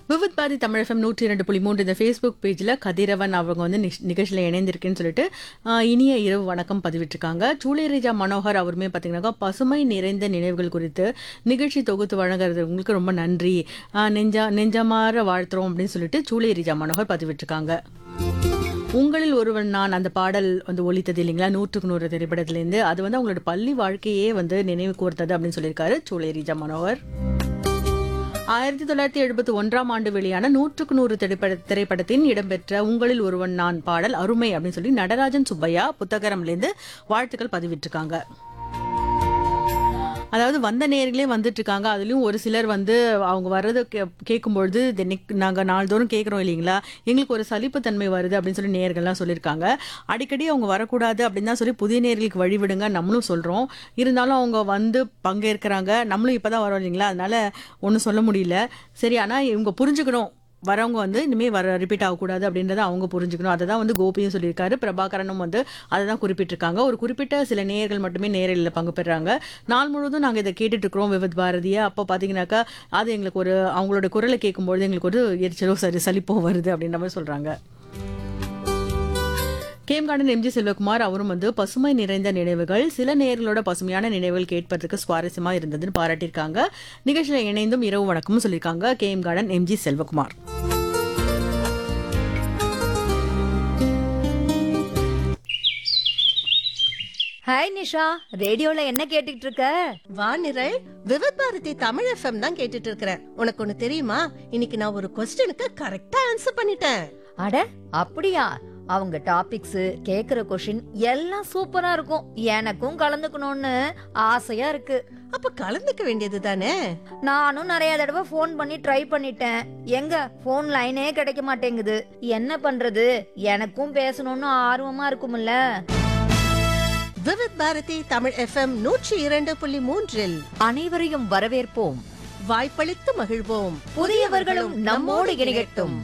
Vividh Bharathi Tamil FM நூற்றி இரண்டு புள்ளி மூன்று இந்த ஃபேஸ்புக் பேஜில் கதிரவன் அவங்க வந்து நிஷ்- நிகழ்ச்சியில் இணைந்திருக்கேன்னு சொல்லிட்டு ஆஹ், இனிய இரவு வணக்கம் பதிவிட்டிருக்காங்க சூளேரிஜா மனோகர் அவருமே பார்த்தீங்கன்னாக்கா பசுமை நிறைந்த நினைவுகள் குறித்து நிகழ்ச்சி தொகுத்து வழங்குறது உங்களுக்கு ரொம்ப நன்றி ஆஹ், நெஞ்சா நெஞ்சமாற வாழ்த்துறோம் அப்படின்னு சொல்லிட்டு சூளேரிஜா மனோகர் பதிவிட்டிருக்காங்க உங்களில் ஒருவன் நான் அந்த பாடல் வந்து ஒலித்தது இல்லைங்களா நூற்றுக்கு நூறு திரைப்படத்திலேருந்து அது வந்து அவங்களோட பள்ளி வாழ்க்கையே வந்து நினைவு கூர்த்தது அப்படின்னு சொல்லியிருக்காரு சூளேரிஜா மனோகர் ஆயிரத்தி தொள்ளாயிரத்தி எழுபத்தி ஒன்றாம் ஆண்டு வெளியான நூற்றுக்கு நூறு திரைப்பட திரைப்படத்தின் இடம்பெற்ற உங்களில் ஒருவன் நான் பாடல் அருமை அப்படின்னு சொல்லி நடராஜன் சுப்பையா புத்தகரம்லேருந்து வாழ்த்துக்கள் பதிவிட்டிருக்காங்க அதாவது வந்த நேர்களே வந்துட்டு இருக்காங்க அதுலயும் ஒரு சிலர் வந்து அவங்க வர்றதை கே- கேட்கும்பொழுது தினைக்கு நாங்க நாள்தோறும் கேட்குறோம் இல்லைங்களா எங்களுக்கு ஒரு சலிப்புத்தன்மை வருது அப்படின்னு சொல்லி நேர்கள்லாம் சொல்லியிருக்காங்க அடிக்கடி அவங்க வரக்கூடாது அப்படின்னு தான் சொல்லி புதிய நேர்களுக்கு வழிவிடுங்க நம்மளும் சொல்றோம் இருந்தாலும் அவங்க வந்து பங்கேற்கிறாங்க நம்மளும் இப்பதான் வரோம் இல்லைங்களா அதனால ஒன்றும் சொல்ல முடியல சரி ஆனா இவங்க புரிஞ்சுக்கணும் வரவங்க வந்து இனிமேல் வர ரிப்பீட் ஆகக்கூடாது அப்படின்றத அவங்க புரிஞ்சுக்கணும் அதை தான் வந்து கோபியும் சொல்லியிருக்காரு பிரபாகரனும் வந்து அதை தான் குறிப்பிட்டிருக்காங்க ஒரு குறிப்பிட்ட சில நேயர்கள் மட்டுமே நேரலில் பங்கு பெறுறாங்க நாள் முழுவதும் நாங்கள் இதை கேட்டுட்டு இருக்கிறோம் விவித் பாரதியை அப்போ பார்த்தீங்கன்னாக்கா அது எங்களுக்கு ஒரு அவங்களோட குரலை கேட்கும்பொழுது எங்களுக்கு ஒரு எரிச்சலோ சரி சலிப்போ வருது அப்படின்ற மாதிரி சொல்கிறாங்க கேம் கார்டன் எம்ஜி செல்வகுமார் அவரும் வந்து பசுமை நிறைந்த நினைவுகள் சில நேர்களோட பசுமையான நினைவுகள் கேட்பதற்கு சுவாரஸ்யமா இருந்ததுன்னு பாராட்டியிருக்காங்க நிகழ்ச்சியில் இணைந்தும் இரவு வணக்கமும் சொல்லியிருக்காங்க game garden MG Selvakumar hi Nisha ரேடியோல என்ன கேட்டுட்டு இருக்க வானிரல் விவத் பாரதி தமிழ் எஃப்எம் தான் கேட்டுட்டு இருக்கிறேன் உனக்கு ஒண்ணு தெரியுமா இன்னைக்கு நான் ஒரு கொஸ்டினுக்கு கரெக்டா ஆன்சர் பண்ணிட்டேன் அட அப்படியா அவங்க டாபிக்ஸ் கேக்குற கொஷின் எல்லாம் சூப்பரா இருக்கும் எனக்கும் கலந்துக்கணும்னு ஆசையா இருக்கு அப்ப கலந்துக்க வேண்டியது தானே நானும் நிறைய தடவை ஃபோன் பண்ணி ட்ரை பண்ணிட்டேன் எங்க ஃபோன் லைனே கிடைக்க மாட்டேங்குது என்ன பண்றது எனக்கும் பேசணும்னு ஆர்வமா இருக்கும்ல விவத் பாரதி தமிழ் எஃப்எம் நூற்றி இரண்டு புள்ளி மூன்றில் அனைவரையும் வரவேற்போம் வாய்ப்பளித்து மகிழ்வோம் புதியவர்களும் நம்மோடு இணையட்டும்